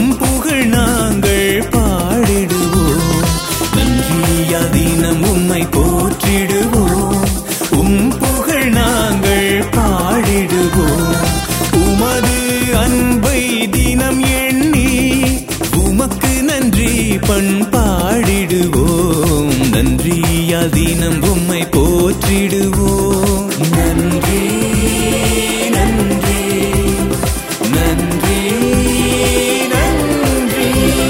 புகழ் நாங்கள் பாடிடுவோம் நன்றியா தினம் உம்மை போற்றிடுவோம் உம் புகழ் நாங்கள் பாடிடுவோம் உமது அன்பை தினம் எண்ணி உமக்கு நன்றி பண்பாடிடுவோம் நன்றியா தினம் உம்மை போற்றிடுவோம் நன்றி நன்றி நன்றி நன்றி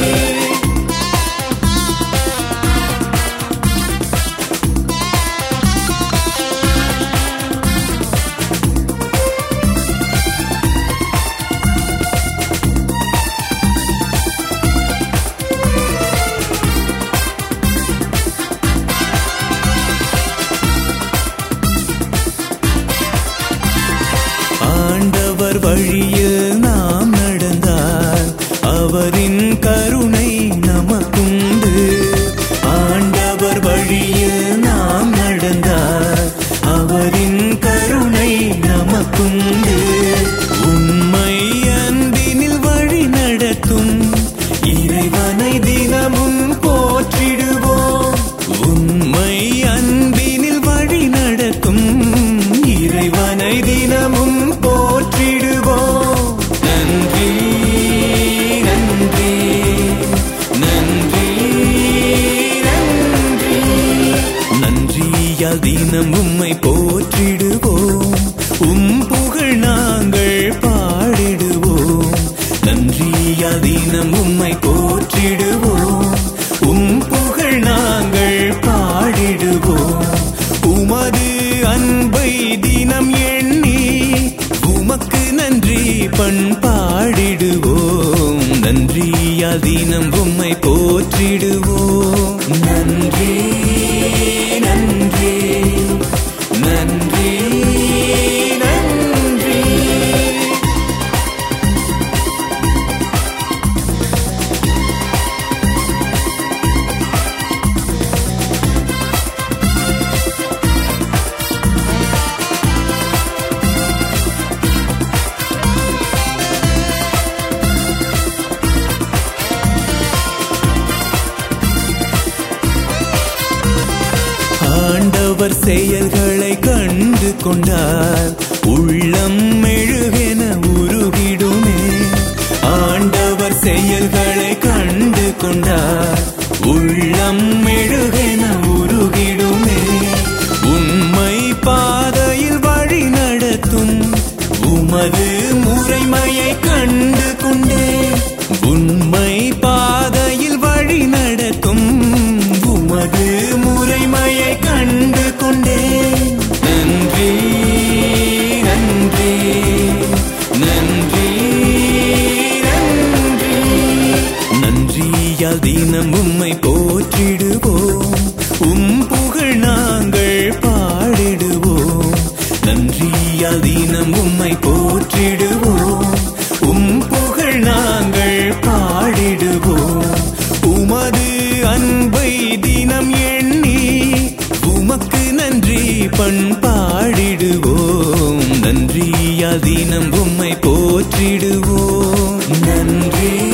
ஆண்டவர் வழியில் நாம் நடந்தால் அவரின் கருணை நமக்குண்டு ஆண்டவர் வழியில் நாம் நடந்தால் அவரின் கருணை நமக்குண்டு உண்மை அன்பினில் வழி நடத்தும் இறைவனை தினமும் போற்றிடுவோம் உண்மை அன்பினில் வழி நடத்தும் இறைவனை தினமும் போற்றிடுவோம் நன்றி நன்றி நன்றி நன்றி நன்றியால் தினம் உம்மை போற்றிடுவோம் உம் புகழ் நாங்கள் பாடிடுவோம் நன்றியால் தினம் உம்மை போற்றிடுவோம் உம் புகழ் நாங்கள் பாடிடுவோம் உமது அன்பை தினம் எண்ணி உமக்கு நன்றி பண்பாடிடுவோம் நன்றியா தினம் உம்மை போற்றிடுவோம் நன்றி நன்றி நன்றி நன்றி ஆண்டவர் செயல்களை கண்டு கொண்டார் உள்ளம் மெழுகென உருகிடுமே ஆண்டவர் செயல்களை கண்டு கொண்டார் உள்ளம் மெழுகென உருகிடுமே உண்மை பாதையில் வழி நடத்தும் உமது முறைமையை கண்டு கொண்டேன் உண்மை பாதையில் வழி நடத்தும் உமது முறைமையை கண்டு கொண்டேன் நன்றி நன்றி நன்றி நன்றி நன்றியால் தினம் உம்மை போற்றிடுவோம் உம் புகழ் நாங்கள் பாடிடுவோம் நன்றியால் தினம் உம்மை போற்றிடுவோம் உம் புகழ் நாங்கள் பாடிடுவோம் உமது அன்பை தினம் எண்ணி உமக்கு நன்றி பண்பாடிடுவோம் நன்றியா தினம் உம்மை போற்றிடுவோம் நன்றி